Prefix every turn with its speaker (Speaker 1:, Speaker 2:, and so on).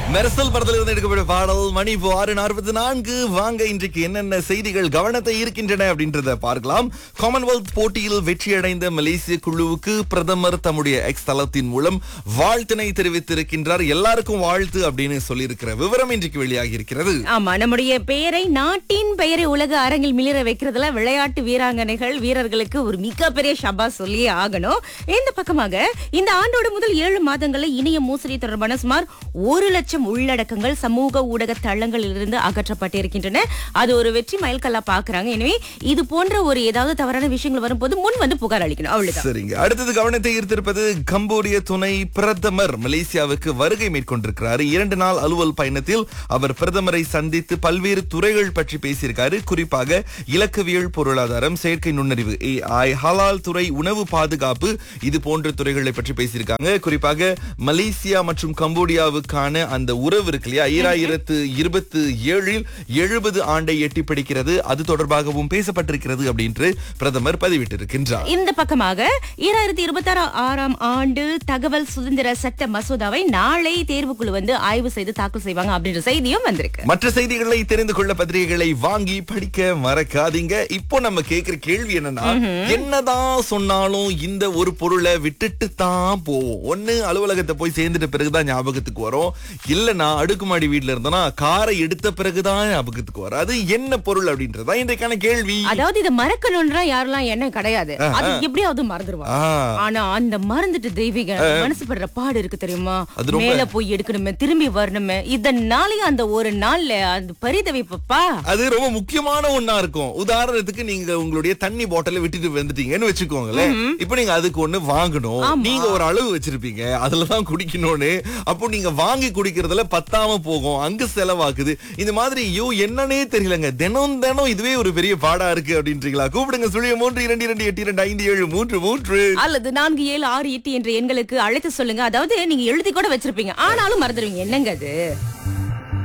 Speaker 1: மெர்சல் படத்துல இருந்து எடுக்கப்பட்ட பாடல் மணி இப்போ ஆறு நாற்பத்தி நான்கு வாங்க இன்றைக்கு என்னென்ன செய்திகள் கவனத்தை இருக்கின்றன அப்படின்றத பார்க்கலாம் காமன்வெல்த் போட்டியில் வெற்றியடைந்த மலேசிய குழுவுக்கு பிரதமர் தம்முடைய எக்ஸ் தளத்தின் மூலம் வாழ்த்தினை தெரிவித்திருக்கின்றார் எல்லாருக்கும் வாழ்த்து அப்படின்னு சொல்லியிருக்கிற விவரம் இன்றைக்கு வெளியாகி இருக்கிறது
Speaker 2: ஆமா நம்முடைய பெயரை நாட்டின் பெயரை உலக அரங்கில் மிளிர வைக்கிறதுல விளையாட்டு வீராங்கனைகள் வீரர்களுக்கு ஒரு மிகப்பெரிய ஷபா சொல்லியே ஆகணும் இந்த பக்கமாக இந்த ஆண்டோட முதல் ஏழு மாதங்களில் இணைய மோசடி தொடர்பான சுமார் ஒரு லட்சம் உள்ளடக்கங்கள் சமூக ஊடக தளங்களிலிருந்து அகற்றப்பட்டிருக்கின்றன அது ஒரு வெற்றி மைல்கல்லா பாக்குறாங்க எனவே இது போன்ற ஒரு ஏதாவது தவறான விஷயங்கள் வரும்போது முன் வந்து புகார் அளிக்கணும் அவ்வளவுதான்
Speaker 1: சரிங்க அடுத்தது கவனத்தை ஈர்த்திருப்பது கம்போடிய துணை பிரதமர் மலேசியாவுக்கு வருகை மேற்கொண்டிருக்கிறார் இரண்டு நாள் அலுவல் பயணத்தில் அவர் பிரதமரை சந்தித்து பல்வேறு துறைகள் பற்றி பேசியிருக்காரு குறிப்பாக இலக்கவியல் பொருளாதாரம் செயற்கை நுண்ணறிவு AI ஹலால் துறை உணவு பாதுகாப்பு இது போன்ற துறைகளை பற்றி பேசியிருக்காங்க குறிப்பாக மலேசியா மற்றும் கம்போடியாவுக்கான அந்த உறவு இருக்கு இல்லையா ஈராயிரத்து இருபத்து ஏழில் எழுபது ஆண்டை எட்டி பிடிக்கிறது அது தொடர்பாகவும் பேசப்பட்டிருக்கிறது அப்படின்று பிரதமர் பதிவிட்டிருக்கின்றார்
Speaker 2: இந்த பக்கமாக ஈராயிரத்தி இருபத்தி ஆறாம் ஆண்டு தகவல் சுதந்திர சட்ட மசோதாவை நாளை தேர்வுக்குழு வந்து ஆய்வு செய்து தாக்கல் செய்வாங்க அப்படின்ற செய்தியும் வந்திருக்கு
Speaker 1: மற்ற செய்திகளை தெரிந்து கொள்ள பத்திரிகைகளை வாங்கி படிக்க மறக்காதீங்க இப்போ நம்ம கேக்குற கேள்வி என்னன்னா என்னதான் சொன்னாலும் இந்த ஒரு பொருளை விட்டுட்டு தான் போவோம் ஒண்ணு அலுவலகத்தை போய் சேர்ந்துட்ட பிறகுதான் ஞாபகத்துக்கு வரும் இல்லனா அடுக்குமாடி வீட்ல இருந்தோம்னா காரை எடுத்த பிறகுதான் ஞாபகத்துக்கு வரும் அது என்ன பொருள் அப்படின்றதா இன்றைக்கான கேள்வி
Speaker 2: அதாவது இதை மறக்கணும்ன்றா யாரெல்லாம் என்ன கிடையாது அது எப்படியாவது மறந்துடுவாங்க
Speaker 1: ஆ,
Speaker 2: ஆனா அந்த மறந்துட்டு தெய்வீக மனசு படுற பாடு இருக்கு தெரியுமா
Speaker 1: அது ரொம்ப-
Speaker 2: மேல போய் எடுக்கணுமே திரும்பி வரணுமே இதனாலயே அந்த ஒரு நாள்ல அந்த பரிதவிப்பப்பா
Speaker 1: அது ரொம்ப முக்கியமான ஒண்ணா இருக்கும் உதாரணத்துக்கு நீங்க உங்களுடைய தண்ணி பாட்டில விட்டுட்டு வந்துட்டீங்கன்னு வச்சுக்கோங்களேன் இப்போ நீங்க அதுக்கு ஒண்ணு வாங்கணும் நீங்க ஒரு அளவு வச்சிருப்பீங்க அதுலதான் குடிக்கணும்னு அப்போ நீங்க வாங்கி குடிக்கிறதுல பத்தாம போகும் அங்க செலவாக்குது இந்த மாதிரி ஐயோ என்னன்னே தெரியலங்க தினம் தினம் இதுவே ஒரு பெரிய பாடா இருக்கு அப்படின்றீங்களா கூப்பிடுங்க சுழிய மூன்று இரண்டு இரண்டு எட்டு இரண்டு ஐந்து ஏழு மூன்று மூன்று
Speaker 2: அல்லது நான்கு ஏழு ஆறு எட்டு என்ற எண்களுக்கு அழைத்து சொல்லுங்க அதாவது நீங்க எழுதி கூட வச்சிருப்பீங்க ஆனாலும் மறந்துடுவீங்க என்னங்க அது